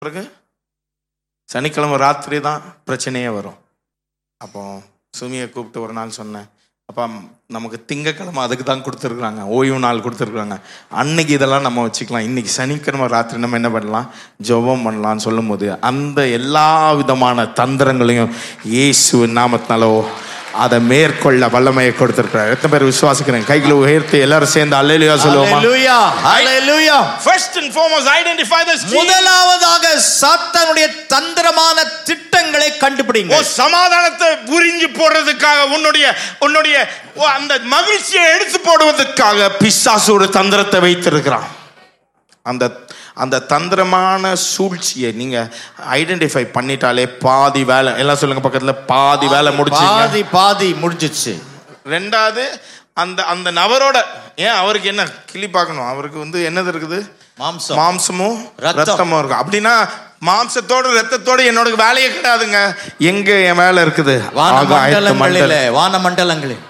பிறகு சனிக்கிழமை ராத்திரி தான் பிரச்சனையே வரும் அப்போ சுமியை கூப்பிட்டு ஒரு நாள் சொன்னேன் அப்பா நமக்கு திங்கக்கிழமை அதுக்கு தான் கொடுத்துருக்குறாங்க ஓய்வு நாள் கொடுத்துருக்குறாங்க அன்னைக்கு இதெல்லாம் நம்ம வச்சுக்கலாம் இன்னைக்கு சனிக்கிழமை ராத்திரி நம்ம என்ன பண்ணலாம் ஜெபம் பண்ணலாம்னு சொல்லும்போது அந்த எல்லா விதமான தந்திரங்களையும் இயேசு நாமத்தினாலோ அதை மேற்கொள்ள வல்லமையை கொடுத்திருக்கிறார் எத்தனை பேர் விசுவாசிக்கிறேன் கைகளை உயர்த்தி எல்லாரும் சேர்ந்து அல்லேலுயா சொல்லுவோமா Hallelujah. Hallelujah. First and foremost, identify the scheme. முதலாவதாக சாத்தானுடைய தந்திரமான திட்டங்களை கண்டுபிடிங்க ஓ சமாதானத்தை புரிஞ்சு போடுறதுக்காக உன்னுடைய உன்னுடைய ஓ, அந்த மகிழ்ச்சியை எடுத்து போடுவதற்காக பிசாசு ஒரு தந்திரத்தை வைத்திருக்கிறான் அந்த அந்த தந்திரமான சூழ்ச்சியை நீங்க ஐடென்டிஃபை பண்ணிட்டாலே பாதி வேலை எல்லாம் சொல்லுங்க பக்கத்துல பாதி வேலை முடிச்சீங்க பாதி பாதி முடிஞ்சிச்சு ரெண்டாவது அந்த அந்த நபரோட ஏன் அவருக்கு என்ன கிளி பார்க்கணும் அவருக்கு வந்து என்னது இருக்குது மாம்சம் மாம்சமும் ரத்தம். ரத்தமும் இருக்கும் அப்படின்னா மாம்சத்தோட ரத்தத்தோட என்னோட வேலையே கிடையாதுங்க எங்க என் வேலை இருக்குது வான ஆகாயத்து மண்டலங்களிலே வான மண்டலங்களில்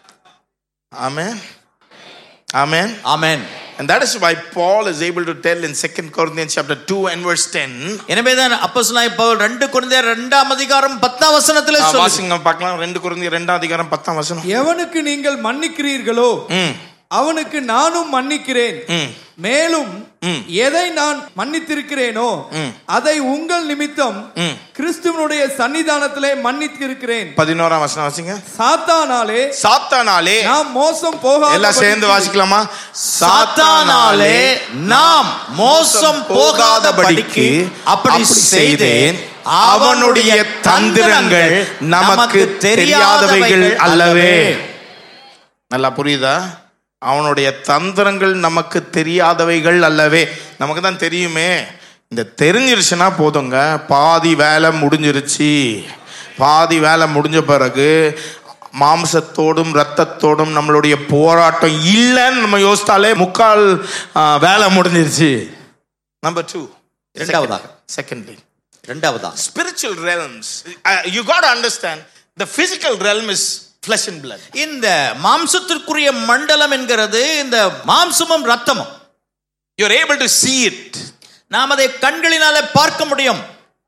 ஆமென் ஆமென் ஆமென் and that is why paul is able to tell in 2 corinthians chapter 2 and verse 10 எனவேதான் அப்போஸ்தலனாகிய பவுல் ரெண்டு குழந்தையர் ரெண்டாம் அதிகாரம் பத்தாம் வசனத்துல ஆ, சொல்லு வாசிங்க பார்க்கலாம் ரெண்டு குருந்தி ரெண்டாம் அதிகாரம் பத்தாம் வசனம் எவனுக்கு நீங்கள் மன்னிக்கிறீர்களோ ம் அவனுக்கு நானும் மன்னிக்கிறேன் ம் மேலும் ம். எதை நான் மன்னித்திருக்கிறேனோ ம். அதை உங்கள் நிமித்தம் ம். கிறிஸ்துவனுடைய சன்னிதானத்திலே மன்னித்திருக்கிறேன் பதினோராம் வசனம் வாசிங்க சாத்தானாலே சாத்தானாலே நாம் மோசம் போக எல்லாம் சேர்ந்து வாசிக்கலாமா சாத்தானாலே நாம் மோசம் போகாதபடிக்கு அப்படி செய்தேன் அவனுடைய தந்திரங்கள் நமக்கு தெரியாதவைகள் அல்லவே நல்லா புரியுதா அவனுடைய தந்திரங்கள் நமக்கு தெரியாதவைகள் அல்லவே நமக்கு தான் தெரியுமே இந்த தெரிஞ்சிருச்சுன்னா போதுங்க பாதி வேலை முடிஞ்சிருச்சு பாதி வேலை முடிஞ்ச பிறகு மாம்சத்தோடும் ரத்தத்தோடும் நம்மளுடைய போராட்டம் இல்லைன்னு நம்ம யோசித்தாலே முக்கால் ஆ, வேலை முடிஞ்சிருச்சு நம்பர் டூ இரண்டாவதாக. செகண்ட்லி இரண்டாவதா spiritual realms uh, you got to understand the physical realm is flesh and blood இந்த மாம்சத்திற்குரிய மண்டலம் என்கிறது இந்த மாம்சமும் ரத்தமும் you're able to see it நாம் அதை கண்களினால பார்க்க முடியும்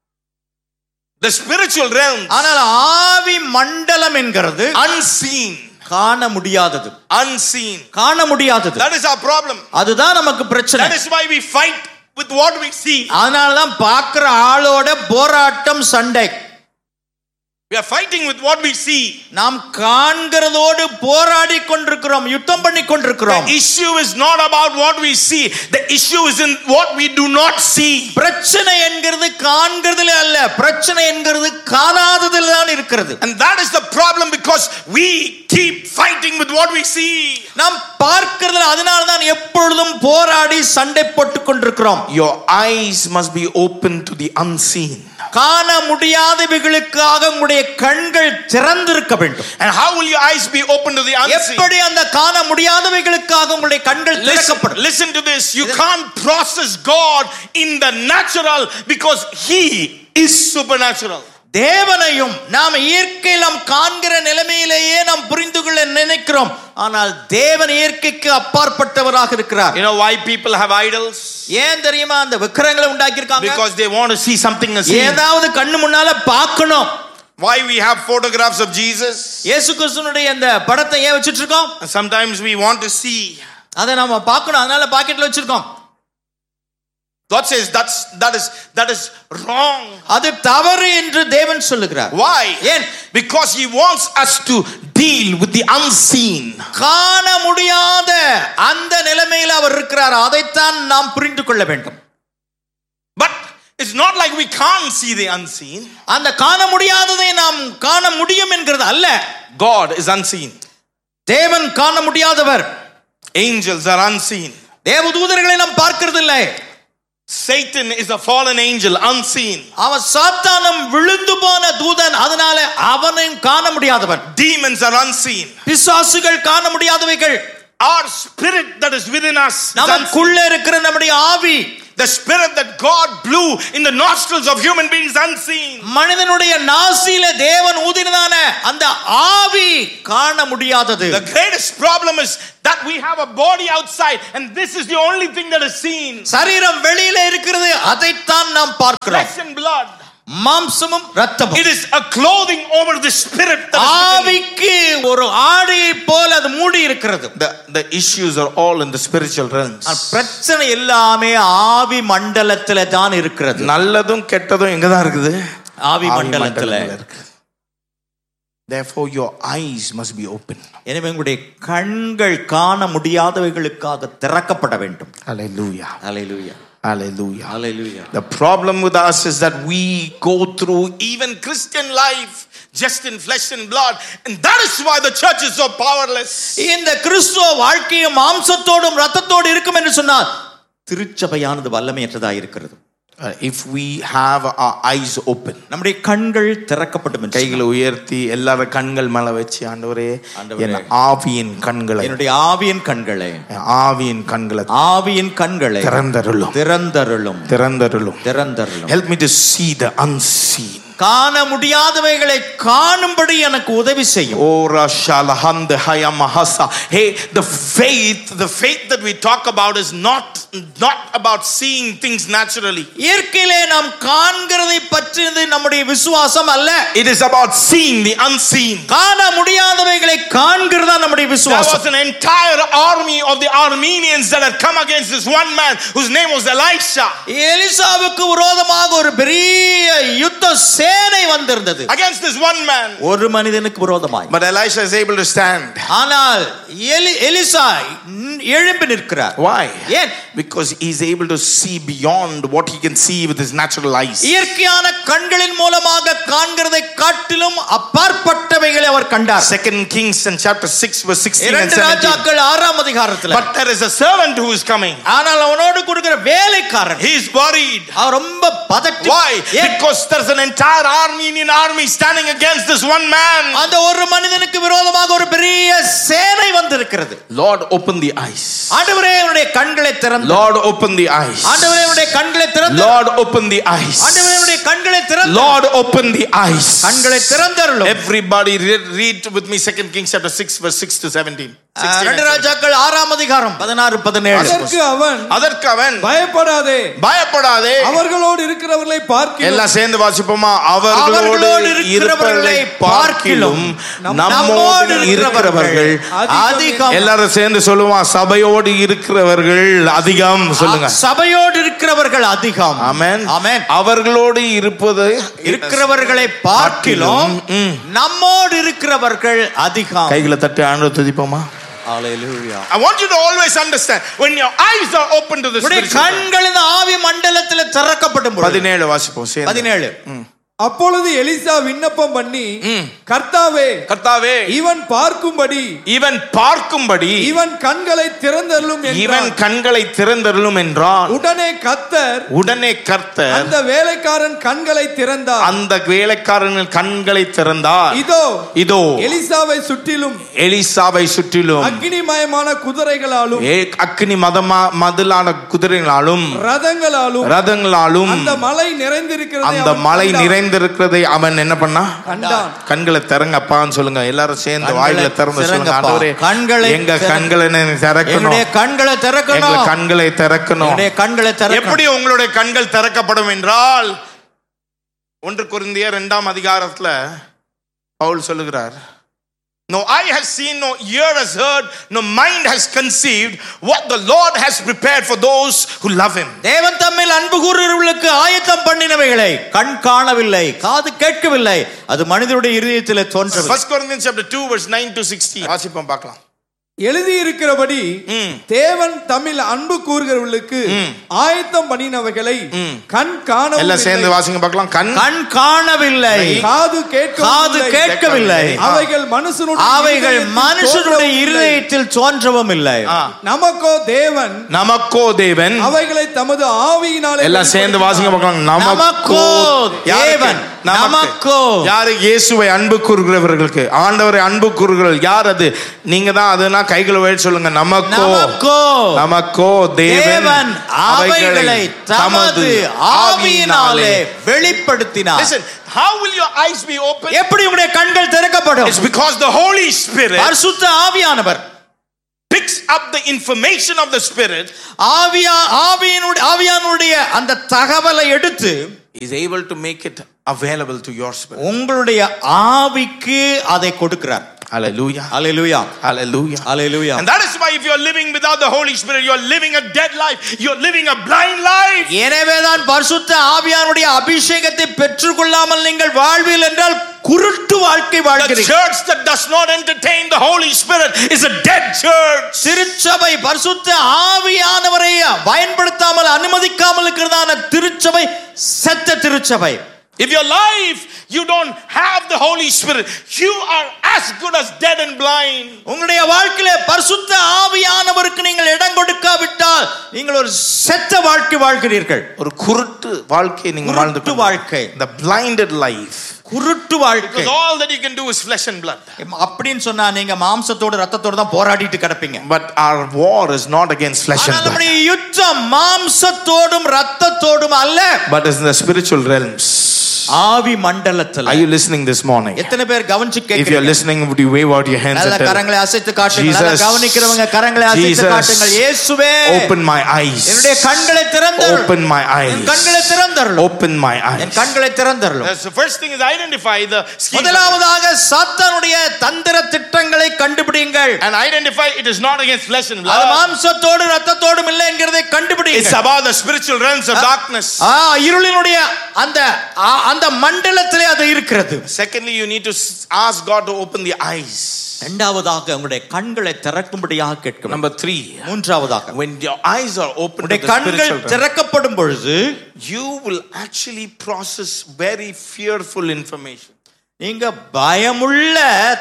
the spiritual realm ஆனால் ஆவி மண்டலம் என்கிறது unseen காண முடியாதது unseen காண முடியாதது that is our problem அதுதான் நமக்கு பிரச்சனை that is why we fight with what we see அதனாலதான் பார்க்கிற ஆளோட போராட்டம் சண்டை we are fighting with what we see நாம் காண்கிறதோடு போராடி கொண்டிருக்கிறோம் யுத்தம் பண்ணி கொண்டிருக்கிறோம் the issue is not about what we see the issue is in what we do not see பிரச்சனை என்கிறது காண்கிறதுல அல்ல பிரச்சனை என்கிறது காணாததில் தான் இருக்கிறது and that is the problem because we keep fighting with what we see நாம் பார்க்கிறதுல அதனால தான் எப்பொழுதும் போராடி சண்டை போட்டுக் கொண்டிருக்கிறோம் your eyes must be open to the unseen காண முடியாதவைகளுக்காக உங்களுடைய கண்கள் திறந்திருக்க வேண்டும் And how will your eyes be open to the unseen? எப்படி அந்த காண முடியாதவைகளுக்காக உங்களுடைய கண்கள் Listen, திறக்கப்படும் listen to this. You can't process God in the natural because He is supernatural. தேவனையும் நாம் இயற்கையில் நாம் காண்கிற நிலைமையிலேயே நாம் புரிந்து கொள்ள நினைக்கிறோம் ஆனால் தேவன் இயற்கைக்கு அப்பாற்பட்டவராக இருக்கிறார் You know why people have idols? ஏன் தெரியுமா அந்த விக்கிரங்களை உண்டாக்கி இருக்காங்க Because they want to see something unseen. ஏதாவது கண்ணு முன்னால பார்க்கணும் Why we have photographs of Jesus? இயேசு கிறிஸ்துனுடைய அந்த படத்தை ஏன் வச்சிட்டு இருக்கோம் And sometimes we want to see. அதை நாம பார்க்கணும் அதனால பாக்கெட்ல வச்சிருக்கோம் God says that's that is that is wrong. அது தவறு என்று தேவன் சொல்லுகிறார் Why? ஏன்? Because He wants us to deal with the unseen. காண முடியாத அந்த நிலைமையில் அவர் இருக்கிறார் அதைத்தான் நாம் புரிந்து கொள்ள வேண்டும் But it's not like we can't see the unseen. அந்த காண முடியாததை நாம் காண முடியும் என்கிறது அல்ல God is unseen. தேவன் காண முடியாதவர் Angels are unseen. தேவதூதர்களை நாம் பார்க்கிறது இல்லை Satan is a fallen angel, unseen. அவன் சாத்தானம் விழுந்து போன தூதன் அதனால அவனையும் காண முடியாதவன் Demons are unseen. பிசாசுகள் காண முடியாதவைகள் Our spirit that is within us, is unseen. நமக்குள்ள இருக்கிற நம்முடைய ஆவி The spirit that God blew in the nostrils of human beings unseen. மனிதனுடைய நாசியில தேவன் ஊதினதான அந்த ஆவி காண முடியாதது The greatest problem is that we have a body outside and this is the only thing that is seen. சரீரம் வெளியில இருக்கிறது அதைத்தான் நாம் பார்க்கிறோம் Flesh and blood. மாம்சமும் ரத்தமும் It is a clothing over the spirit. That is within. ஆவிக்கு ஒரு ஆடையை போல அது மூடி இருக்கிறது the, the issues are all in the spiritual realms. ஆனா பிரச்சனை எல்லாமே ஆவி மண்டலத்துல தான் இருக்கிறது நல்லதும் கெட்டதும் எங்க தான் இருக்குது ஆவி மண்டலத்துல இருக்கு therefore your eyes must be open எனவே உங்களுடைய கண்கள் காண முடியாதவைகளுக்காக திறக்கப்பட வேண்டும் hallelujah hallelujah hallelujah hallelujah the problem with us is that we go through even christian life just in flesh and blood and that is why the church is so powerless இந்த கிறிஸ்துவ வாழ்க்கையும் மாம்சத்தோடும் ரத்தத்தோடு இருக்கும் என்று சொன்னால் திருச்சபையானது வல்லமையற்றதா இருக்கிறது Uh, if we have our eyes open நம்முடைய கண்கள் திறக்கப்படும் என்று கைகளை உயர்த்தி எல்லாரும் கண்கள் மேல வச்சு ஆண்டவரே ஆண்டவரே. என் ஆவியின் கண்களை என்னுடைய ஆவியின் கண்களை என் ஆவியின் கண்களை ஆவியின் கண்களை திறந்தருளும் திறந்தருளும் திறந்தருளும் திறந்தருளும் help me to see the unseen காண முடியாதவைகளை காணும்படி எனக்கு உதவி செய்யும் Ora shalahande hayamahasa. Hey, the faith, the faith that we talk about is not not about seeing things naturally. இயற்கையிலே நாம் காண்கிறதை பற்றியது நம்முடைய விசுவாசம் அல்ல It is about seeing the unseen. காண முடியாதவைகளை காண்கிறதா நம்முடைய There விசுவாசம் was an entire army of the Armenians that had come against this one man whose name was Elisha. எலிசாவுக்கு விரோதமாக ஒரு பெரிய யுத்த சேனை வந்திருந்தது Against this one man. ஒரு மனிதனுக்கு விரோதமாய் But Elisha is able to stand. ஆனால் எலி எலிசா எழும்பி நிற்கிறார் Why? ஏன் Because he's able to see beyond what he can see with his natural eyes. இயற்கையான கண்களின் மூலமாக காண்கிறதை காட்டிலும் அப்பாற்பட்டவைகளை அவர் கண்டார் Second Kings and chapter 6 verse 16 and இரண்டு 17. ராஜாக்கள் ஆறாம் அதிகாரத்தில் But there is a servant who is coming. ஆனால் அவனோடு கொடுக்கிற வேலைக்காரன் He is worried. அவர் ரொம்ப பதட்டி Why? ஏன்? Because there's an entire Armenian army standing against this one man. அந்த ஒரு மனிதனுக்கு விரோதமாக ஒரு பெரிய சேனை வந்திருக்கிறது Lord, open the eyes. ஆண்டவரே உன்னுடைய கண்களை திறந்து Lord, open the eyes. ஆண்டவரே உன்னுடைய கண்களை திறந்து Lord, open the eyes. ஆண்டவரே உன்னுடைய கண்களை திறந்து Lord, open the eyes. கண்களை திறந்தருளும் Everybody read, read with me Second Kings chapter 6 verse 6 to 17. 16 and ரெண்டு 17. ராஜாக்கள் ஆறாம் அதிகாரம் பதினாறு பதினேழு அதற்கு அவன் அதற்கு அவன் பயப்படாதே பயப்படாதே அவர்களோடு இருக்கிறவர்களை பார்க்கிறோம் எல்லாம் சேர்ந்து வாசிப்போமா அவர்களோடு அவர்களோடு இருக்கிறவர்களை இருக்கிறவர்களை பார்க்கிலும் நம்- நம்மோடு நம்மோடு இருக்கிறவர்கள் இருக்கிறவர்கள் அதிகம் எல்லாரும் சேர்ந்து சொல்லுவான் சபையோடு இருக்கிறவர்கள் அதிகம் சொல்லுங்க சபையோடு இருக்கிறவர்கள் அதிகம் ஆமென் ஆமென் அவர்களோடு இருப்பது இருக்கிறவர்களை பார்க்கிலும் ம். நம்மோடு இருக்கிறவர்கள் அதிகம் கைகளை தட்டி ஆண்டு துதிப்போமா Hallelujah. I want you to always understand when your eyes are open to the உன்னுடைய spiritual realm. கண்கள் இந்த ஆவி மண்டலத்தில் திறக்கப்படும் பொழுது பதினேழு வாசிப்போம் சேர்ந்து. பதினேழு அப்பொழுது எலிசா விண்ணப்பம் பண்ணி கர்த்தாவே கர்த்தாவே இவன் பார்க்கும்படி இவன் பார்க்கும்படி இவன் கண்களை திறந்தருளும் இவன் என்றான் கண்களை திறந்தருளும் என்றான் உடனே கத்தர் உடனே கர்த்தர் அந்த வேலைக்காரன் கண்களை திறந்தார் அந்த வேலைக்காரனின் கண்களை திறந்தார் இதோ இதோ எலிசாவை சுற்றிலும் எலிசாவை சுற்றிலும் அக்னிமயமான குதிரைகளாலும் ஏ- அக்னி மதமா மதிலான குதிரைகளாலும் ரதங்களாலும் ரதங்களாலும் அந்த மலை நிறைந்திருக்கிறது அந்த மலை நிறைந்திருக்கிறதை அவன் என்ன பண்ணா கண்டான் கண்களை திறங்கப்பான்னு சொல்லுங்க எல்லாரும் சேர்ந்து கண்களை வாயில திறந்து சொல்லுங்க திறங்கப்பா. ஆண்டவரே கண்களை எங்க திறங்க. கண்களை நீ திறக்கணும் என்னுடைய கண்களை எங்க திறக்கணும் கண்களை திறக்கணும் என்னுடைய கண்களை திறக்கணும் எப்படி உங்களுடைய கண்கள் திறக்கப்படும் என்றால் ஒன்று குருந்திய இரண்டாம் அதிகாரத்துல பவுல் சொல்லுகிறார் No eye has seen, no ear has heard, no mind has conceived what the Lord has prepared for those who love Him. தேவன் தம்மில் அன்பு கூறுகிறவர்களுக்கு ஆயத்தம் பண்ணினவைகளை கண் காணவில்லை காது கேட்கவில்லை அது மனிதனுடைய இருதயத்தில் தோன்றவில்லை First Corinthians chapter 2 verse 9 to 16. வாசிப்போம் பார்க்கலாம். எழுதியிருக்கிறபடி ம். தேவன் தமிழ் அன்பு கூறுகிறவர்களுக்கு ஆயத்தம் பண்ணினவைகளை கண் காண எல்லாம் சேர்ந்து வாசிங்க பார்க்கலாம். கண் கண் காணவில்லை காது கேட்க காது கேட்கவில்லை அவைகள் மனுஷனுடைய அவைகள் இருதயத்தில் மனுஷனுடைய தோன்றவும் இல்லை. இருதயத்தில் தோன்றவும் இல்லை ஆ. நமக்கோ தேவன் நமக்கோ தேவன் அவைகளை தமது ஆவியினாலே எல்லாம் சேர்ந்து வாசிங்க பார்க்கலாம். நமக்கோ தேவன், நமக்கோ. யாரு இயேசுவை அன்பு கூறுகிறவர்களுக்கு ஆண்டவரை அன்பு கூறுகிறவர்கள் யார் அது நீங்க தான் அதுனா கைகளை உயர்த்தி சொல்லுங்க நமக்கோ நமக்கோ நமக்கோ தேவன் தேவன் அவைகளை தமது ஆவியினாலே வெளிப்படுத்தினார் Listen, how will your eyes be open? எப்படி உங்களுடைய கண்கள் திறக்கப்படும் It's because the Holy Spirit பரிசுத்த ஆவியானவர் picks up the information of the Spirit, ஆவியா ஆவியினுடைய ஆவியானுடைய அந்த தகவலை எடுத்து is able to make it available to your spirit. உங்களுடைய ஆவிக்கு அதை கொடுக்கிறார் Hallelujah. Hallelujah Hallelujah. Hallelujah And that is why if you're living without the Holy Spirit, you're living a dead life. You're living a blind life. எனவேதான் பரிசுத்த ஆவியானுடைய அபிஷேகத்தை பெற்றுக்கொள்ளாமல் நீங்கள் வாழ்வில் என்றால் குருட்டு வாழ்க்கை The வாழ்கிறீர்கள் church that does not entertain the Holy Spirit is a dead church. திருச்சபை பரிசுத்த ஆவியானவரை பயன்படுத்தாமல் அனுமதிக்காமல் இருக்கிறதான திருச்சபை செத்த திருச்சபை If your life you don't have the Holy Spirit, you are as good as dead and blind. உங்களுடைய வாழ்க்கையில பரிசுத்த ஆவியானவருக்கு நீங்கள் இடம் கொடுக்காவிட்டால் நீங்கள் ஒரு செத்த வாழ்க்கை வாழ்கிறீர்கள் ஒரு குருட்டு வாழ்க்கை நீங்க வாழ்ந்து குருட்டு வாழ்க்கை the blinded life குருட்டு வாழ்க்கை because all that you can do is flesh and blood அப்படின்னு சொன்னா நீங்க மாம்சத்தோடு ரத்தத்தோடு தான் போராடிட்டு கிடப்பீங்க but our war is not against flesh and ஆனால் blood நம்முடைய யுத்தம் மாம்சத்தோடும் ரத்தத்தோடும் அல்ல but is in the spiritual realms ஆவி மண்டலத்துல are you listening this morning எத்தனை பேர் கவனிச்சு if you're கேட்கிறீங்க listening would you wave out your hands நல்ல and tell கரங்களை அசைத்து காட்டுங்க நல்ல Jesus, கவனிக்கிறவங்க கரங்களை அசைத்து Jesus, காட்டுங்கள் இயேசுவே open my eyes என்னுடைய கண்களை திறந்தருள் open my என் கண்களை eyes திறந்தருள் open my N eyes கண்களை திறந்தருள் That's the first thing is identify the schemes of- முதலாவதாக சாத்தானுடைய தந்திர திட்டங்களை கண்டுபிடிங்கள் and identify it is not against flesh and அது blood மாம்சத்தோடு ரத்தத்தோடும் இல்லை என்கிறதை it's கண்டுபிடிங்க about the spiritual realms of darkness ஆ, இருளினுடைய அந்த ஆ, அந்த மண்டலத்திலே அது இருக்கிறது secondly you need to s- ask god to open the eyes இரண்டாவதாக உங்களுடைய கண்களை திறக்கும்படியாக கேட்கணும் number 3 மூன்றாவதாக when your eyes are open to உங்களுடைய the கண்கள் spiritual realm, திறக்கப்படும் பொழுது you will actually process very fearful information நீங்க பயமுள்ள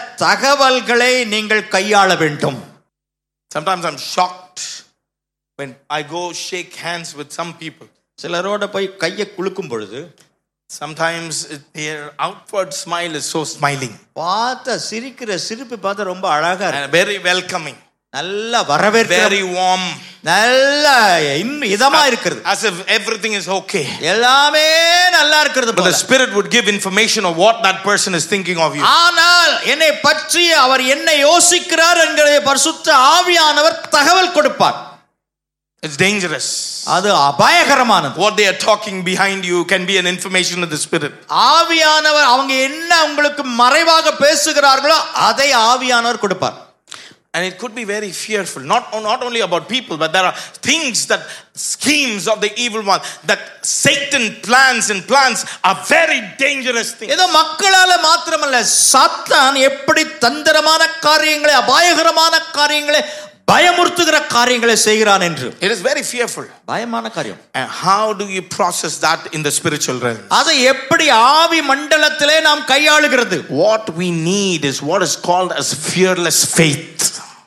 தகவல்களை நீங்கள் கையாள வேண்டும் sometimes i'm shocked when i go shake hands with some people சிலரோட போய் கையை குலுக்கும் பொழுது sometimes it, their outward smile is so smiling பார்த்த சிரிக்கிற சிரிப்பு பார்த்தா ரொம்ப அழகா இருக்கு and very welcoming நல்ல வரவேற்கிற very warm நல்ல இன்னும் இதமா இருக்கிறது as if everything is okay எல்லாமே நல்லா இருக்கிறது but போல. the spirit would give information of what that person is thinking of you ஆனால் என்னை பற்றி அவர் என்ன யோசிக்கிறார் என்கிறதை பரிசுத்த ஆவியானவர் தகவல் கொடுப்பார் it's dangerous அது அபாயகரமானது what they are talking behind you can be an information of the spirit ஆவியானவர் அவங்க என்ன உங்களுக்கு மறைவாக பேசுகிறார்களோ அதை ஆவியானவர் கொடுப்பார் and it could be very fearful not not only about people but there are things that schemes of the evil one that satan plans and plans are very dangerous things ஏதோ மக்களால மாத்திரமல்ல சாத்தான் எப்படி தந்திரமான காரியங்களை அபாயகரமான காரியங்களை பயமுறுத்துகிற காரியங்களை செய்கிறான் என்று it is very fearful பயமான காரியம் and how do you process that in the spiritual realm அதை எப்படி ஆவி மண்டலத்திலே நாம் கையாளுகிறது what we need is what is called as fearless faith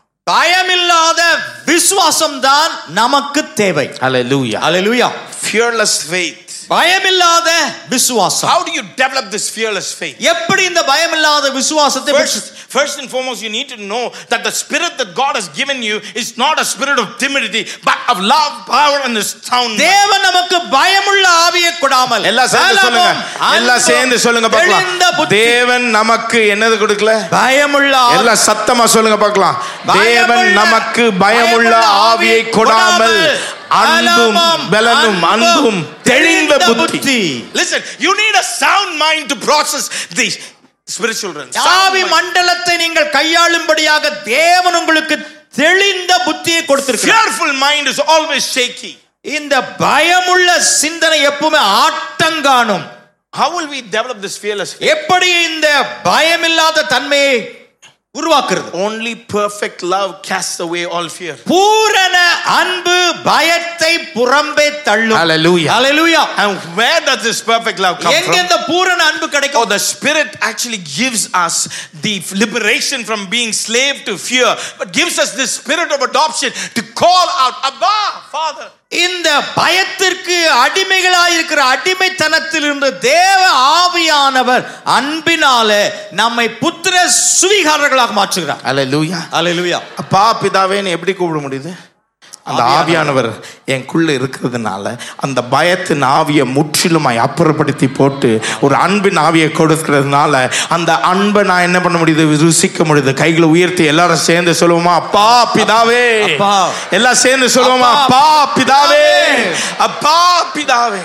பயமில்லாத விசுவாசம் தான் நமக்கு தேவை hallelujah அல்லேலூயா fearless faith பயமில்லாத விசுவாசம் how do you develop this fearless faith எப்படி இந்த பயமில்லாத விசுவாசத்தை First, first and foremost, you need to know that the spirit that God has given you is not a spirit of timidity, but of love, power, and a sound. mind. தேவன் நமக்கு பயமுள்ள ஆவியை கொடாமல் எல்லாம் சேர்ந்து சொல்லுங்க பலமும், எல்லாம் அன்பும், சேர்ந்து சொல்லுங்க தெளிந்த பார்க்கலாம் புத்தி. தேவன் நமக்கு என்னது கொடுக்கல பயமுள்ள ஆவி- எல்லாம் சத்தமா சொல்லுங்க பார்க்கலாம் தேவன் பயமுள்ள- நமக்கு பயமுள்ள பயமுள்ள ஆவியை ஆவி கொடாமல் கொடாமல், அன்பும் பலமும், பலனும் அன்பும், அன்பும் தெளிந்த தெளிந்த புத்தி புத்தி. listen you need a sound mind to process these spiritual realms Sound ஆவி mind. மண்டலத்தை நீங்கள் கையாளும்படியாக தேவன் உங்களுக்கு தெளிந்த புத்தியை கொடுத்திருக்கிறார் fearful mind is always shaky இந்த பயமுள்ள சிந்தனை எப்பவுமே ஆட்டங்காணும் how will we develop this fearless faith எப்படி இந்த பயமில்லாத தன்மையை உருவாக்குறது only perfect love casts away all fear பூரண அன்பு பயத்தை புறம்பே தள்ளும் Hallelujah. Hallelujah and where does this perfect love come எங்க from இந்த பூரண அன்பு Oh, கிடைக்கும் the Spirit actually gives us the liberation from being slave to fear, but gives us this spirit of adoption to call out, Abba, Father. இந்த பயத்திற்கு அடிமைகளாயிருக்கிற அடிமைத்தனத்தில் இருந்து தேவ ஆவிய ஆவியானவர் அன்பினாலே நம்மை புத்திர சுவிகாரர்களாக மாற்றுகிறார் Hallelujah. அல்லேலூயா அப்பா பிதாவேன்னு எப்படி கூப்பிட முடியுது அந்த ஆவியானவர் எனக்குள்ள இருக்கிறதுனால அந்த பயத்தின் ஆவியை முற்றிலுமாய் அப்புறப்படுத்தி போட்டு ஒரு அன்பின் ஆவியை கொடுக்கிறதுனால அந்த அன்பை நான் என்ன பண்ண முடியுது ருசிக்க முடியுது கைகளை உயர்த்தி எல்லாரும் சேர்ந்து சொல்லுவோமா அப்பா பிதாவே அப்பா. எல்லாம் சேர்ந்து சொல்லுவோமா அப்பா. அப்பா பிதாவே அப்பா பிதாவே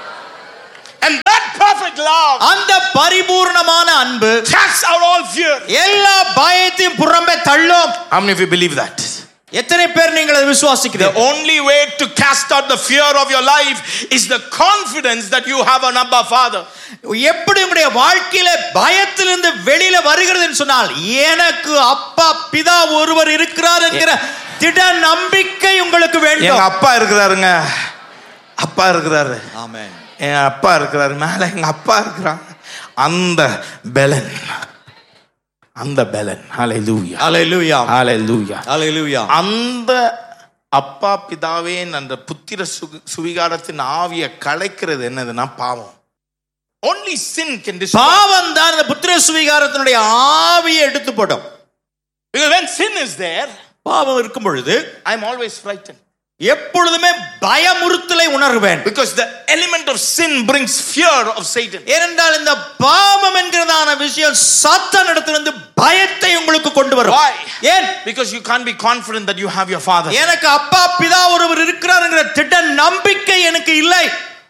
And that perfect love அந்த பரிபூர்ணமான அன்பு casts out all fear. எல்லா பயத்தையும் புறம்பே தள்ளும் How many of you believe that? எத்தனை பேர் நீங்கள் அதை The விசுவாசிக்கிறீர்கள் only way to cast out the fear of your life is the confidence that you have an Abba Father. எப்படி உங்களுடைய வாழ்க்கையில பயத்திலிருந்து வெளியில வருகிறதுன்னு சொன்னால் எனக்கு அப்பா பிதா ஒருவர் இருக்கிறார் என்கிற திட நம்பிக்கை உங்களுக்கு எங்க வேண்டும் அப்பா இருக்கிறாருங்க அப்பா இருக்கிறாரு ஆமென் என் அப்பா இருக்கிறாரு மேல எங்க அப்பா இருக்கிறாங்க அந்த பெலன் அந்த பெலன் ஹalleluya ஹalleluya ஹalleluya ஹalleluya அந்த அப்பா பிதாவே அந்த புத்திர சு- சுவிகாரத்தின் ஆவியை கலைக்கிறது என்னதுன்னா பாவம் only sin can destroy பாவம் தான் இந்த புத்திர சுவிகாரத்தினுடைய ஆவியை எடுத்து போடும் because when sin is there பாவம் இருக்கும் பொழுது i'm always frightened எப்பொழுதுமே பயமுறுத்தலை உணர்வேன் because the element of sin brings fear of satan ஏனென்றால் இந்த பாவம் என்கிறதான விஷயம் சாத்தான் இடத்திலிருந்து பயத்தை உங்களுக்கு கொண்டு வரும் Why? ஏன் because you can't be confident that you have your father எனக்கு அப்பா பிதா ஒருவர் இருக்கிறார் என்கிற திட்ட நம்பிக்கை எனக்கு இல்லை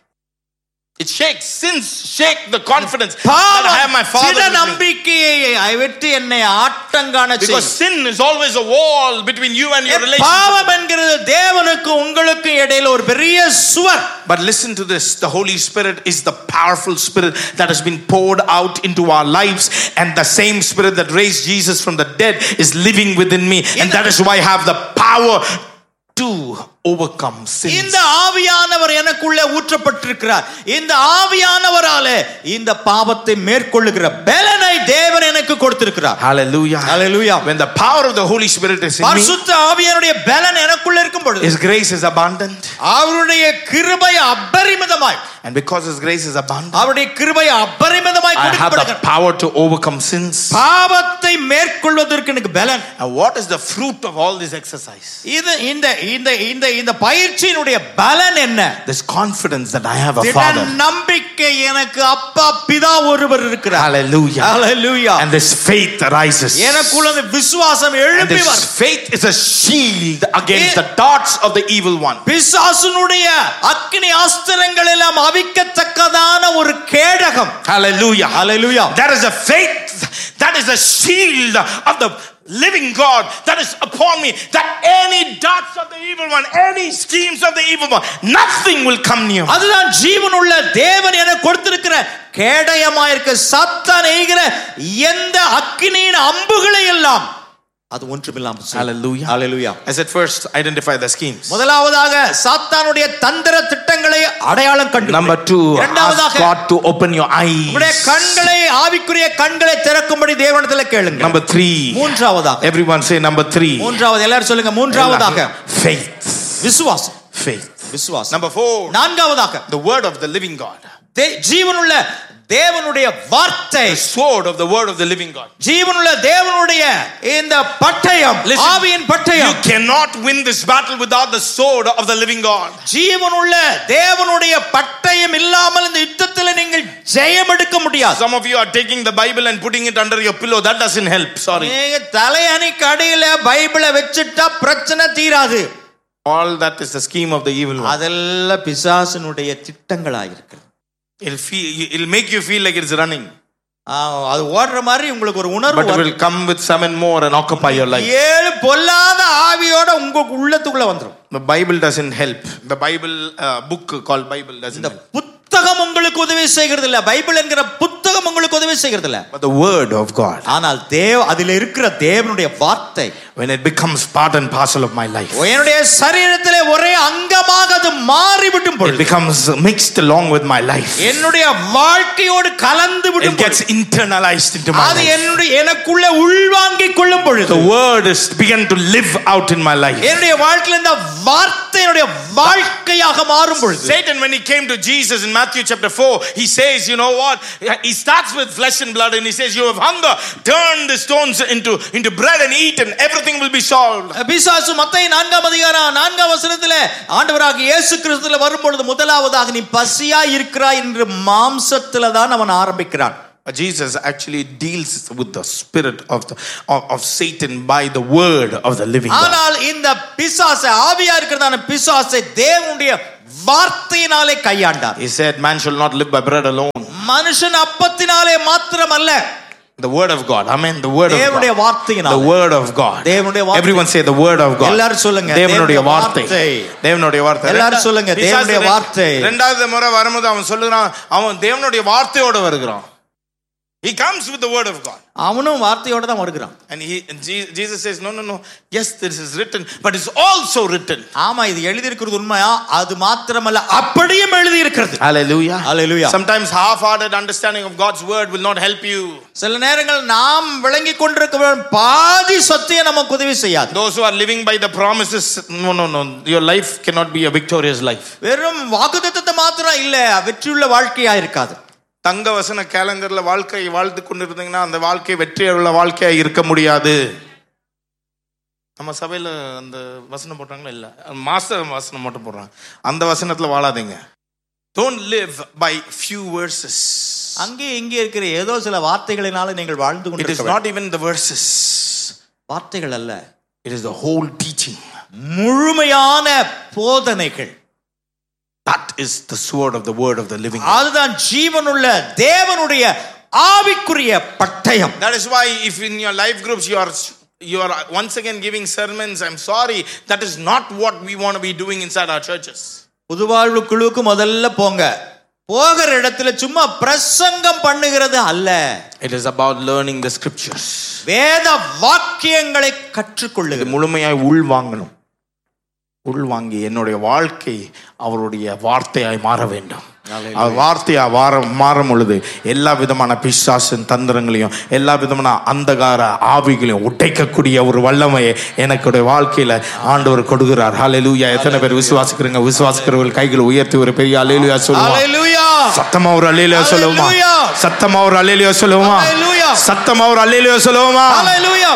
it shakes sins shake the confidence that i have my பாவம் father திட with me. நம்பிக்கையை விட்டு என்னை ஆட்டங்காண because செய்யும் sin is always a wall between you and your relationship பாவம் என்கிறது தேவனுக்கு உங்களுக்கு இடையில ஒரு பெரிய சுவர் But listen to this the Holy Spirit is the powerful Spirit that has been poured out into our lives, and the same Spirit that raised Jesus from the dead is living within me, and that is why I have the power to overcome sin. இந்த ஆவியானவர் எனக்குள்ளே ஊற்றப்பட்டிருக்கிறார் இந்த ஆவியானவராலே இந்த பாவத்தை மேற்கொள்ளுகிற பலனை தேவன் எனக்கு கொடுத்திருக்கிறார் Hallelujah. Hallelujah. When the power of the Holy Spirit is in me, பரிசுத்த ஆவியானுடைய பலன் எனக்குள்ள இருக்கும் பொழுது His grace is abundant, அவருடைய கிருபை அபரிமிதமாய் and because His grace is abundant, அவருடைய கிருபை அபரிமிதமாய் I have the கொடுக்கப்படுகிறது power to overcome sins. பாவத்தை மேற்கொள்வதற்கு எனக்கு பலன் And what is the fruit of all this exercise? இது இந்த இந்த இந்த இந்த பயிற்சியினுடைய பலன் என்ன This confidence that I have a திட Father. நம்பிக்கை எனக்கு அப்பா பிதா ஒருவர் இருக்கிறார் Hallelujah. Hallelujah. And this faith arises. எனக்குள்ள அந்த விசுவாசம் And எழும்பி this வரும் faith is a shield against Yeah. the darts of the evil one. பிசாசுனுடைய அக்னி ஆஸ்திரங்கள் எல்லாம் அவிக்கத்தக்கதான ஒரு கேடகம் Hallelujah. Hallelujah. That is a faith. That is a shield of the living God that is upon me. That any darts of the evil one, any schemes of the evil one, nothing will come near me. அதுதான் ஜீவனுள்ள தேவன் என கொடுத்திருக்கிற கேடயமாயிருக்க சத்தான் எய்கிற எந்த அக்கினியின் அம்புகளை எல்லாம் அது ஒன்றுமில்லாமல் செய்யும். Hallelujah. Hallelujah. I said first, identify the schemes. முதலாவதாக சாத்தானுடைய தந்திர திட்டங்களை அடையாளம் கண்டு Number two, ask இரண்டாவதாக God to open your உங்களுடைய eyes. கண்களை ஆவிக்குரிய கண்களை திறக்கும்படி தேவனிடத்தில் கேளுங்க Number three, மூன்றாவதாக everyone say number three. மூன்றாவது எல்லாரும் சொல்லுங்க மூன்றாவதாக Faith. விசுவாசம் Faith. விசுவாசம் Number four, நான்காவதாக the word of the living God. தே- ஜீவனுள்ள தேவனுடைய வார்த்தை The sword of the word of the living God. ஜீவனுள்ள தேவனுடைய இந்த பட்டயம் Listen, ஆவியின் You பட்டயம் cannot win this battle without the sword of the living God. ஜீவனுள்ள தேவனுடைய பட்டயம் இல்லாமல் இந்த யுத்தத்தில் நீங்கள் ஜெயம் எடுக்க முடியாது Some of you are taking the Bible and putting it under your pillow. That doesn't help. Sorry. நீங்க தலையணி கடையில பைபிளை வச்சுட்டா பிரச்சனை தீராது All that is the scheme of the evil one. அதெல்லாம் பிசாசனுடைய திட்டங்களாயிருக்கு It'll, feel, it'll make you feel like it's running. ஆ, அது ஓடுற மாதிரி உங்களுக்கு ஒரு உணர்வு But it வரும். will come with seven more and occupy your life. ஏழு பொல்லாத ஆவியோட உங்க உள்ளத்துக்குள்ள வந்துரும் The Bible doesn't help. The Bible uh, book called Bible doesn't இந்த help. புத்தகம் உங்களுக்கு உதவி செய்கிறது இல்ல பைபிள் என்கிற புத்தகம் உங்களுக்கு உதவி செய்கிறது இல்ல But the word of God, ஆனால் தேவ அதில் இருக்கிற தேவனுடைய வார்த்தை when it becomes part and parcel of my life, என்னுடைய சரீரத்திலே ஒரே அங்கமாக அது மாறிவிடும் it பொழுது becomes mixed along with my life. என்னுடைய வாழ்க்கையோடு கலந்து விடும் It gets பொழுது, internalized into my அது life. என்னுடைய எனக்குள்ள உள்வாங்கிக் கொள்ளும் பொழுது The word is begun to live out in my life. என்னுடைய வாழ்க்கையில இந்த வார்த்தை வார்த்தையினுடைய வாழ்க்கையாக மாறும் பொழுது Satan, when he came to Jesus in Matthew chapter 4, he says, You know what? He starts with flesh and blood and he says, You have hunger, turn the stones into, into bread and eat, and everything will be solved. பிசாசு மத்திய நான்காம் அதிகாரம் நான்காம் வசனத்துல ஆண்டவராக இயேசு கிறிஸ்துல வரும் பொழுது முதலாவதாக நீ பசியா இருக்கிறாய் என்று மாம்சத்துல தான் அவன் ஆரம்பிக்கிறான் But Jesus actually deals with the spirit of, the, of, of Satan by the word of the living God. ஆனால் இந்த பிசாசை ஆவியா இருக்கிறதான பிசாசை தேவனுடைய வார்த்தையினாலே கையாண்டார் He said, Man shall not live by bread alone. மனுஷன் அப்பத்தினாலே மாத்திரமல்ல The word of God. Amen. The word of தேவனுடைய God. வார்த்தையினாலே The word of God. தேவனுடைய வார்த்தை. Everyone say the word of God. எல்லாரும் சொல்லுங்க. தேவனுடைய தேவனுடைய வார்த்தை வார்த்தை. தேவனுடைய வார்த்தை எல்லாரும் சொல்லுங்க. பிசாசு தேவனுடைய ரெ- வார்த்தை. ரெண்டாவது முறை வரும்போது அவன் சொல்லுகிறான் அவன் தேவனுடைய வார்த்தையோட வருகிறான் He comes with the word of God. அவனும் வார்த்தையோட தான் வருகிறான் And he and Je- Jesus says, No, no, no. Yes, this is written, but it's also written. ஆமா இது எழுதி இருக்கிறது உண்மையா அது மாத்திரமல்ல அப்படியும் எழுதி இருக்கிறது Hallelujah. Hallelujah. Sometimes half-hearted understanding of God's word will not help you. சில நேரங்கள் நாம் விளங்கி கொண்டிருக்க பாதி சத்தியம் நமக்கு உதவி செய்யாது Those who are living by the promises, no, no, no. Your life cannot be a victorious life. வெறும் வாக்குத்தத்தத்தை மாத்திரம் இல்ல வெற்றியுள்ள வாழ்க்கையா இருக்காது தங்க வசன கேலண்டர்ல வாழ்க்கை வாழ்ந்து கொண்டிருந்தீங்கன்னா அந்த வாழ்க்கை வெற்றியுள்ள வாழ்க்கையா இருக்க முடியாது நம்ம சபையில அந்த வசனம் போட்டாங்களா இல்ல மாஸ்டர் வசனம் மட்டும் போடுறாங்க அந்த வசனத்துல வாழாதீங்க don't live by few verses அங்கே இங்கே இருக்கிற ஏதோ சில வார்த்தைகளினால நீங்கள் வாழ்ந்து இட் இஸ் கொண்டிருக்க நாட் ஈவன் த வேர்சஸ் வார்த்தைகள் அல்ல it is the whole teaching முழுமையான போதனைகள் that is the sword of the word of the living அதுதான் ஜீவனுள்ள தேவனுடைய ஆவிக்குரிய பட்டயம் That is why if in your life groups you are you are once again giving sermons, I'm sorry, that is not what we want to be doing inside our churches. புதுவாழ்வு குழுவுக்கு முதல்ல போங்க போகிற இடத்துல சும்மா பிரசங்கம் பண்ணுகிறது அல்ல It is about learning the scriptures. வேத வாக்கியங்களை இது கற்றுக்கொள்ளுகிறது முழுமையாய் உள் வாங்கணும் உள் வாங்கி என்னுடைய வாழ்க்கை அவருடைய வார்த்தையாய் மாற வேண்டும் அவர் வார்த்தையா வார மாறும் பொழுது எல்லா விதமான பிசாசின் தந்திரங்களையும் எல்லா விதமான அந்தகார ஆவிகளையும் உடைக்கக்கூடிய ஒரு வல்லமையை எனக்குடைய வாழ்க்கையில ஆண்டவர் கொடுக்கிறார் ஹalleluya எத்தனை பேர் விசுவாசிக்கிறீங்க விசுவாசிக்கிறவர்கள் கைகளை உயர்த்தி ஒரு பெரிய ஹalleluya சொல்லுவாங்க Hallelujah. சத்தமா ஒரு அல்லேலியா சொல்லுவோமா Hallelujah. சத்தமா ஒரு அல்லேலியா சொல்லுவோமா Hallelujah. சத்தமா ஒரு அல்லேலியா சொல்லுவோமா Hallelujah.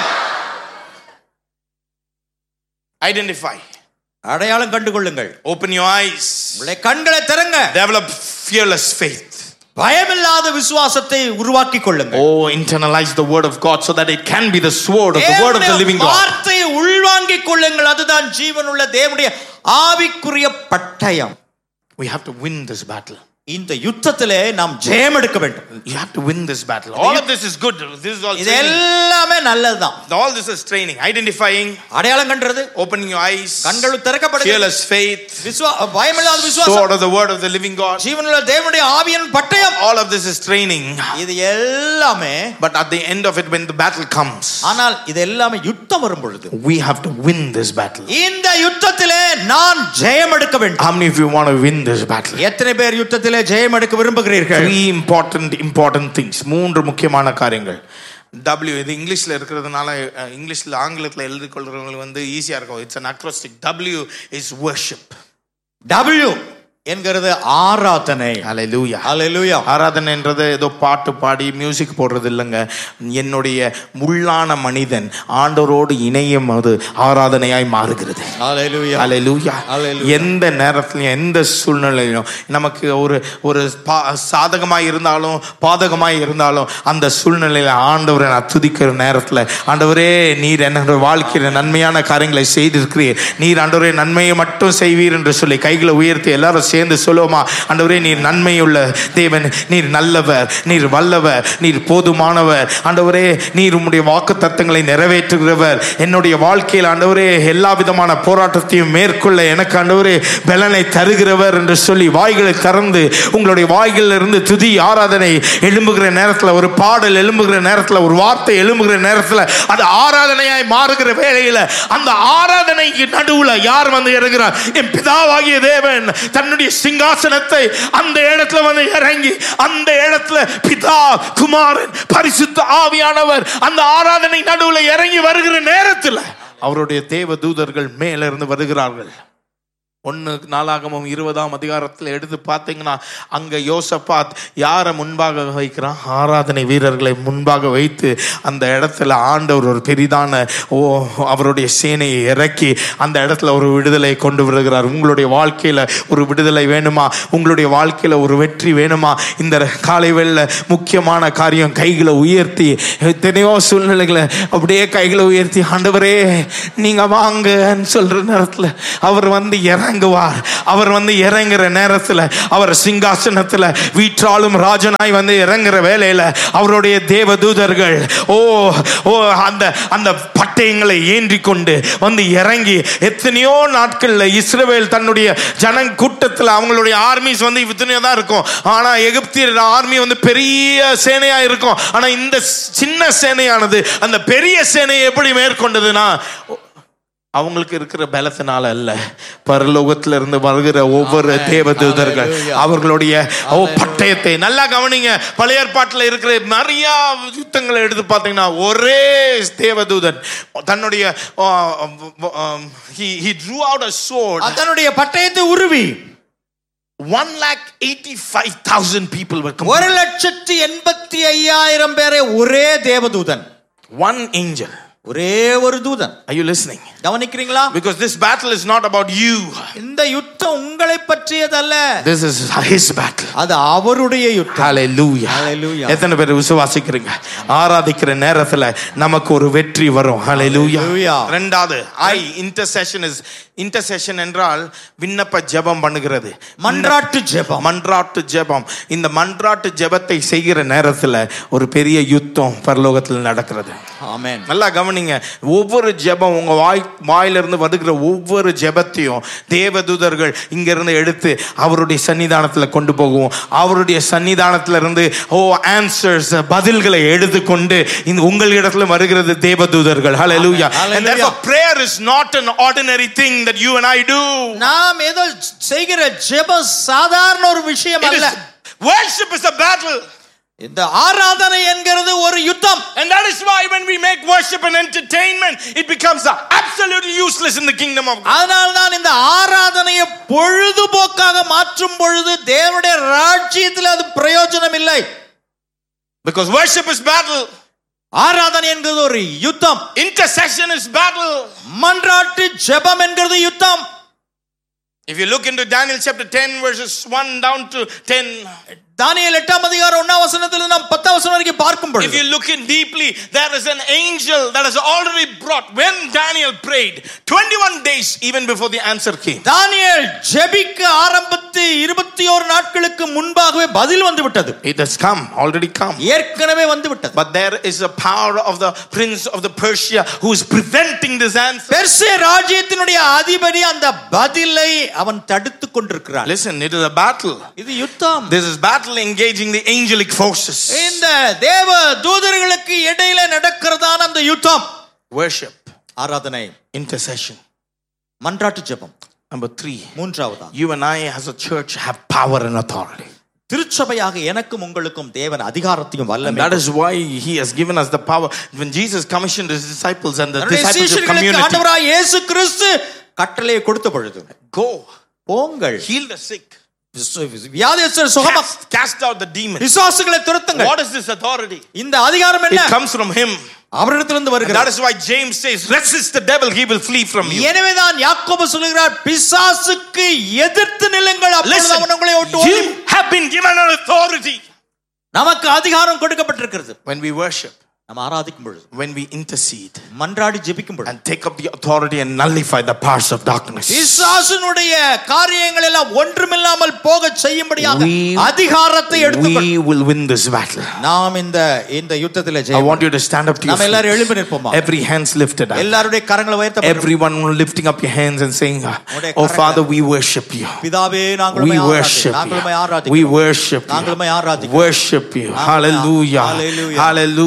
ஐடென்டிஃபை அடையாளம் கண்டுகொள்ளுங்கள் open your eyes உங்களுடைய கண்களை திறங்க develop fearless faith பயமில்லாத விசுவாசத்தை உருவாக்கி கொள்ளுங்கள் oh internalize the word of god so that it can be the sword of the word of the தேவனுடைய living god வார்த்தையை உள்வாங்கிக் கொள்ளுங்கள் அதுதான் ஜீவனுள்ள தேவனுடைய ஆவிக்குரிய பட்டயம் we have to win this battle இந்த யுத்தத்திலே நாம் ஜெயம் எடுக்க வேண்டும் you have to win this battle all of this is good this is all இது training. எல்லாமே நல்லதுதான் all this is training identifying அடையாளம் கண்டுறது opening your eyes கண்கள் திறக்கப்படுகிறது fearless faith விசுவா பயமில்லாத விசுவாசம் sword of the word of the living god ஜீவனுள்ள தேவனுடைய ஆவியின் பட்டயம் all of this is training இது எல்லாமே but at the end of it when the battle comes ஆனால் இது எல்லாமே யுத்தம் வரும் பொழுது we have to win this battle இந்த யுத்தத்திலே நான் ஜெயம் எடுக்க வேண்டும் how many of you want to win this battle எத்தனை பேர் யுத்தத்திலே ஜெயம் எடுக்க விரும்புகிறீர்கள் த்ரீ இம்பார்ட்டன்ட் இம்பார்ட்டன்ட் திங்ஸ் மூன்று முக்கியமான காரியங்கள் டபிள்யூ இது இங்கிலீஷில் இருக்கிறதுனால அஹ், இங்கிலீஷ்ல ஆங்கிலத்தில் எழுதி கொள்றவங்களுக்கு வந்து ஈஸியாக இருக்கும் it's an acrostic W is worship W என்கிறது ஆராதனை ஹalleluya Hallelujah. ஆராதனைன்றது ஏதோ பாட்டு பாடி மியூசிக் போடுறது இல்லைங்க என்னுடைய முள்ளான மனிதன் ஆண்டவரோடு இணையும் போது ஆராதனையாய் மாறுகிறது Hallelujah. Hallelujah. Hallelujah. எந்த நேரத்திலையும் எந்த சூழ்நிலையிலும் நமக்கு ஒரு ஒரு பா- சாதகமாய் இருந்தாலும் பாதகமாய் இருந்தாலும் அந்த சூழ்நிலையில ஆண்டவரை நான் துதிக்கிற நேரத்தில் ஆண்டவரே நீர் என்னோட வாழ்க்கையில நன்மையான காரியங்களை செய்திருக்கிறீர் நீர் ஆண்டவரே நன்மையை மட்டும் செய்வீர் என்று சொல்லி கைகளை உயர்த்தி எல்லாரும் சேர்ந்து சொல்லுவோமா ஆண்டவரே நீர் நன்மையுள்ள தேவன் நீர் நல்லவர் நீர் வல்லவர் நீர் போதுமானவர் ஆண்டவரே நீர் உம்முடைய வாக்கு தத்தங்களை நிறைவேற்றுகிறவர் என்னுடைய வாழ்க்கையில் ஆண்டவரே எல்லா விதமான போராட்டத்தையும் மேற்கொள்ள எனக்கு ஆண்டவரே பலனை தருகிறவர் என்று சொல்லி வாய்களை திறந்து உங்களுடைய வாய்களில் இருந்து துதி ஆராதனை எழும்புகிற நேரத்தில் ஒரு பாடல் எழும்புகிற நேரத்தில் ஒரு வார்த்தை எழும்புகிற நேரத்தில் அது ஆராதனையாய் மாறுகிற வேளையில் அந்த ஆராதனைக்கு நடுவுல யார் வந்து இறங்குறார் என் பிதாவாகிய தேவன் தன்னுடைய சிங்காசனத்தை அந்த இடத்துல வந்து இறங்கி அந்த இடத்துல பிதா குமாரன் பரிசுத்த ஆவியானவர் அந்த ஆராதனை நடுவுல இறங்கி வருகிற நேரத்தில் அவருடைய தேவ தூதர்கள் மேல இருந்து வருகிறார்கள் ஒன்று நாளாகமும் இருபதாம் அதிகாரத்தில் எடுத்து பார்த்தீங்கன்னா அங்கே யோசப்பாத் யாரை முன்பாக வைக்கிறான் ஆராதனை வீரர்களை முன்பாக வைத்து அந்த இடத்துல ஆண்டவர் ஒரு பெரிதான ஓ அவருடைய சேனையை இறக்கி அந்த இடத்துல ஒரு விடுதலை கொண்டு வருகிறார் உங்களுடைய வாழ்க்கையில் ஒரு விடுதலை வேணுமா உங்களுடைய வாழ்க்கையில் ஒரு வெற்றி வேணுமா இந்த காலை வேளையில முக்கியமான காரியம் கைகளை உயர்த்தி எத்தனையோ சூழ்நிலைகளை அப்படியே கைகளை உயர்த்தி ஆண்டவரே நீங்க வாங்கன்னு சொல்ற நேரத்தில் அவர் வந்து இறங்குவார் அவர் வந்து இறங்குற நேரத்தில் அவர் சிங்காசனத்தில் வீற்றாலும் ராஜனாய் வந்து இறங்குற வேலையில அவருடைய தேவதூதர்கள் ஓ ஓ அந்த அந்த பட்டயங்களை ஏந்தி கொண்டு வந்து இறங்கி எத்தனையோ நாட்கள்ல இஸ்ரவேல் தன்னுடைய ஜன கூட்டத்தில் அவங்களுடைய ஆர்மிஸ் வந்து இத்தனையோ தான் இருக்கும் ஆனா எகிப்தியர் ஆர்மி வந்து பெரிய சேனையா இருக்கும் ஆனா இந்த சின்ன சேனையானது அந்த பெரிய சேனையை எப்படி மேற்கொண்டதுன்னா அவங்களுக்கு இருக்கிற பலத்தினால அல்ல பரலோகத்துல இருந்து வருகிற ஒவ்வொரு தேவதூதர்கள் அவர்களுடைய ஓ பட்டயத்தை நல்லா கவனிங்க பழைய ஏற்பாட்டில் இருக்கிற நிறைய யுத்தங்களை எடுத்து பார்த்தீங்கன்னா ஒரே தேவதூதன் தன்னுடைய ஆ, ஆ, he he drew out a sword தன்னுடைய பட்டயத்தை உருவி one lakh eighty five thousand people were ஒரு complete. லட்சத்தி எண்பத்தி ஐயாயிரம் பேரை ஒரே தேவதூதன் one angel ஒரே ஒரு தூதன் are you listening கவனிக்கிறீங்களா because this battle is not about you இந்த யுத்தம் உங்களை பற்றியதல்ல this is his battle அது அவருடைய யுத்தம் Hallelujah. Hallelujah. எத்தனை பேர் விசுவாசிக்கிறீங்க ஆராதிக்கிற நேரத்துல நமக்கு ஒரு வெற்றி வரும் Hallelujah. Hallelujah. ரெண்டாவது ஐ இன்டர்செஷன் இஸ் இன்டர்செஷன் என்றால் விண்ணப்ப ஜெபம் பண்ணுகிறது மன்றாட்டு ஜெபம் மன்றாட்டு ஜெபம் இந்த மன்றாட்டு ஜெபத்தை செய்கிற நேரத்துல ஒரு பெரிய யுத்தம் பரலோகத்தில் நடக்கிறது ஆமென் நல்லா கவனிங்க ஒவ்வொரு ஜெபம் உங்க வாய் வாயிலிருந்து வருகிற ஒவ்வொரு ஜெபத்தையும் தேவதூதர்கள் இங்க இருந்து எடுத்து அவருடைய சன்னிதானத்துல கொண்டு போகும் அவருடைய சன்னிதானத்துல இருந்து ஓ ஆன்சர்ஸ் பதில்களை எடுத்துக்கொண்டு இந்த உங்கள் இடத்துல வருகிறது தேவதூதர்கள் ஹalleluya Hallelujah. and therefore prayer is not an ordinary thing that you and I do நாம் ஏதோ செய்கிற ஜெபம் சாதாரண ஒரு விஷயம் It அல்ல is- worship is a battle இந்த ஆராதனை என்கிறது ஒரு யுத்தம் and that is why when we make worship an entertainment it becomes absolutely useless in the kingdom of God அதனால் தான் இந்த ஆராதனையை பொழுதுபோக்காக மாற்றும் பொழுது தேவனுடைய ராஜ்யத்தில் அது பிரயோஜனம் இல்லை because worship is battle ஆராதனை என்கிறது ஒரு யுத்தம் Intercession is battle. மன்றாட்டு ஜெபம் என்கிறது யுத்தம் If you look into Daniel chapter 10, verses 1 down to 10, தானியேல் எட்டாம் அதிகாரம் ஒன்னாம் வசனத்தில் நாம் பத்தாம் வசனம் வரைக்கும் பார்க்கும் if பொழுது you look in deeply, there is an angel that has already brought, when Daniel prayed, 21 days even before the answer came. தானியேல் ஜெபிக்க ஆரம்பித்து இருபத்தி ஓரு நாட்களுக்கு முன்பாகவே பதில் வந்து விட்டது It has come, already come. ஏற்கனவே வந்து விட்டது But there is a power of the prince of the Persia who is preventing this answer. Persia ராஜ்யத்தினுடைய அதிபதி அந்த பதிலை அவன் தடுத்துக் கொண்டிருக்கிறான் Listen, it is a battle. இது யுத்தம் This is battle engaging the angelic forces. இந்த தேவ தூதர்களுக்கு இடையில நடக்கிறதான அந்த யுத்தம் Worship, ஆராதனை intercession. மன்றாட்டு ஜெபம் Number three, மூன்றாவதா you and I as a church have power and authority. திருச்சபையாக எனக்கும் உங்களுக்கும் தேவன் அதிகாரத்தையும் And வல்லமை that is why he has given us the power. When Jesus commissioned his disciples and the தன்னுடைய discipleship சீஷர்களுக்கு community, ஆண்டவராய் இயேசு கிறிஸ்து கட்டளையை கொடுத்த பொழுது go, போங்கள் heal the sick, வியாதியஸ்தர் சுகமா cast, cast out the demons. விசுவாசுகளை துரத்துங்கள் What is this authority? இந்த அதிகாரம் It என்ன comes from him. அவரிடத்திலிருந்து And that வருகிறது is why James says, resist the devil, he will flee from you. எனவேதான் யாக்கோபு சொல்லுகிறார் பிசாசுக்கு எதிர்த்து நில்லுங்கள் அப்பொழுது Listen, அவன் உங்களை விட்டு ஓடி you have been given an authority. நமக்கு அதிகாரம் கொடுக்கப்பட்டிருக்கிறது When we worship, நம்ம ஆராதிக்கும் பொழுது when we intercede, மன்றாடி ஜெபிக்கும் பொழுது and take up the authority and nullify the powers of darkness. பிசாசுனுடைய காரியங்கள் எல்லாம் ஒன்றுமில்லாமல் போக செய்யும்படியாக We- அதிகாரத்தை எடுத்துக்கொள் We will win this battle. நாம் இந்த இந்த யுத்தத்தில் I Jayam want you to stand up to your நம்ம எல்லாரும் feet. எழும்பி நிற்போமா Every hands lifted up. எல்லாருடைய கரங்களை உயர்த்த Everyone lifting up your hands and saying, உங்களுடைய Oh கரங்களை- Father, we worship you. பிதாவே நாங்கள் We உம்மை ஆராதி- worship நாங்கள் உம்மை you. ஆராதிக்கிறோம் We worship நாங்கள் உம்மை you. ஆராதிக்கிறோம் Worship you. Hallelujah. Hallelujah. Hallelujah. Hallelujah.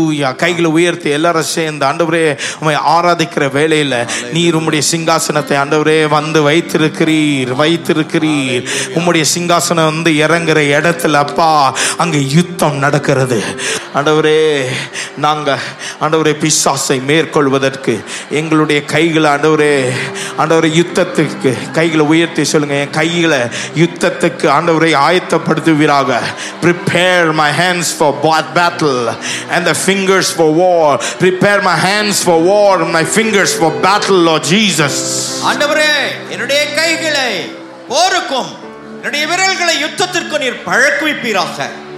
கைகளை உயர்த்தி எல்லாரும் சேர்ந்து ஆண்டவரே உம்மை ஆராதிக்கிற வேளையில நீர் உம்முடைய சிங்காசனத்தை ஆண்டவரே வந்து வைத்திருக்கிறீர் வைத்திருக்கிறீர் உம்முடைய சிங்காசனம் வந்து இறங்குற இடத்துல அப்பா அங்க யுத்தம் நடக்கிறது ஆண்டவரே நாங்க ஆண்டவரே பிசாசை மேற்கொள்வதற்கு எங்களுடைய கைகளை ஆண்டவரே ஆண்டவரே யுத்தத்துக்கு கைகளை உயர்த்தி சொல்லுங்க என் கைகளை யுத்தத்துக்கு ஆண்டவரை ஆயத்தப்படுத்துவீராக prepare my hands for bat- battle and the fingers for war prepare my hands for war and my fingers for battle lord jesus ஆண்டவரே என்னுடைய கைகளை போருக்கும் என்னுடைய விரல்களை யுத்தத்திற்கு நீர் பழக்குவிப்பீராக